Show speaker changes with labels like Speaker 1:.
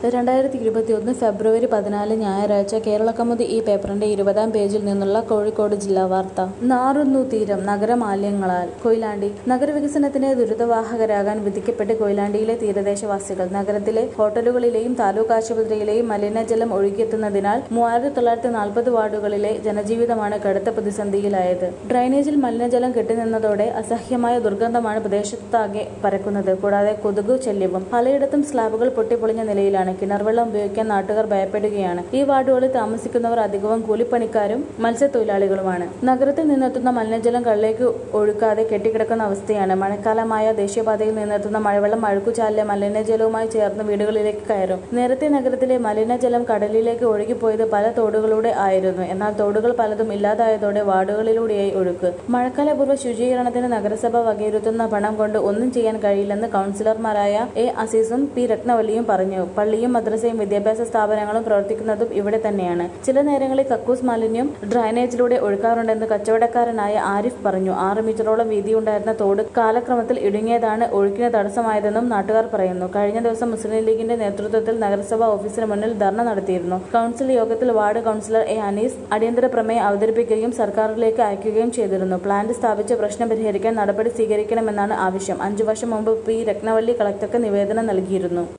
Speaker 1: രണ്ടായിരത്തി ഇരുപത്തിയൊന്ന് ഫെബ്രുവരി പതിനാല് ഞായറാഴ്ച കേരളകൗമുദി ഈ പേപ്പറിന്റെ ഇരുപതാം പേജിൽ നിന്നുള്ള കോഴിക്കോട് ജില്ലാ വാർത്ത നാറുന്നു തീരം നഗരമാലിന്യങ്ങളാൽ കൊയിലാണ്ടി നഗരവികസനത്തിന് ദുരിതവാഹകരാകാൻ വിധിക്കപ്പെട്ട് കൊയിലാണ്ടിയിലെ തീരദേശവാസികൾ നഗരത്തിലെ ഹോട്ടലുകളിലെയും താലൂക്ക് ആശുപത്രിയിലെയും മലിനജലം ഒഴുകിയെത്തുന്നതിനാൽ മൂവായിരത്തി തൊള്ളായിരത്തി നാൽപ്പത് വാർഡുകളിലെ ജനജീവിതമാണ് കടുത്ത പ്രതിസന്ധിയിലായത് ഡ്രൈനേജിൽ മലിനജലം കെട്ടിനിന്നതോടെ അസഹ്യമായ ദുർഗന്ധമാണ് പ്രദേശത്താകെ പരക്കുന്നത് കൂടാതെ കൊതുകു ശല്യവും പലയിടത്തും സ്ലാബുകൾ പൊട്ടിപ്പൊളിഞ്ഞ നിലയിലാണ് കിണർവെള്ളം ഉപയോഗിക്കാൻ നാട്ടുകാർ ഭയപ്പെടുകയാണ് ഈ വാർഡുകളിൽ താമസിക്കുന്നവർ അധികവും കൂലിപ്പണിക്കാരും മത്സ്യത്തൊഴിലാളികളുമാണ് നഗരത്തിൽ നിന്നെത്തുന്ന മലിനജലം കള്ളിലേക്ക് ഒഴുക്കാതെ കെട്ടിക്കിടക്കുന്ന അവസ്ഥയാണ് മഴക്കാലമായ ദേശീയപാതയിൽ നിന്നെത്തുന്ന മഴവെള്ളം അഴുക്കുചാലിലെ മലിനജലവുമായി ചേർന്ന് വീടുകളിലേക്ക് കയറും നേരത്തെ നഗരത്തിലെ മലിനജലം കടലിലേക്ക് ഒഴുകിപ്പോയത് പല തോടുകളിലൂടെ ആയിരുന്നു എന്നാൽ തോടുകൾ പലതും ഇല്ലാതായതോടെ വാർഡുകളിലൂടെയായി ഒഴുക്ക് മഴക്കാലപൂർവ്വ ശുചീകരണത്തിന് നഗരസഭ വകയിരുത്തുന്ന പണം കൊണ്ട് ഒന്നും ചെയ്യാൻ കഴിയില്ലെന്ന് കൗൺസിലർമാരായ എ അസീസും പി രത്നവല്ലിയും പറഞ്ഞു പള്ളിയും മദ്രസയും വിദ്യാഭ്യാസ സ്ഥാപനങ്ങളും പ്രവർത്തിക്കുന്നതും ഇവിടെ തന്നെയാണ് ചില നേരങ്ങളിൽ കക്കൂസ് മാലിന്യം ഡ്രൈനേജിലൂടെ ഒഴുക്കാറുണ്ടെന്ന് കച്ചവടക്കാരനായ ആരിഫ് പറഞ്ഞു ആറ് മീറ്ററോളം വീതിയുണ്ടായിരുന്ന തോട് കാലക്രമത്തിൽ ഇടുങ്ങിയതാണ് ഒഴുക്കിന് തടസ്സമായതെന്നും നാട്ടുകാർ പറയുന്നു കഴിഞ്ഞ ദിവസം മുസ്ലിം ലീഗിന്റെ നേതൃത്വത്തിൽ നഗരസഭാ ഓഫീസിന് മുന്നിൽ ധർണ നടത്തിയിരുന്നു കൗൺസിൽ യോഗത്തിൽ വാർഡ് കൗൺസിലർ എ അനീസ് അടിയന്തര പ്രമേയം അവതരിപ്പിക്കുകയും സർക്കാരിലേക്ക് അയക്കുകയും ചെയ്തിരുന്നു പ്ലാന്റ് സ്ഥാപിച്ച് പ്രശ്നം പരിഹരിക്കാൻ നടപടി സ്വീകരിക്കണമെന്നാണ് ആവശ്യം അഞ്ചു വർഷം മുമ്പ് പി രത്നവല്ലി കളക്ടർക്ക് നിവേദനം നൽകിയിരുന്നു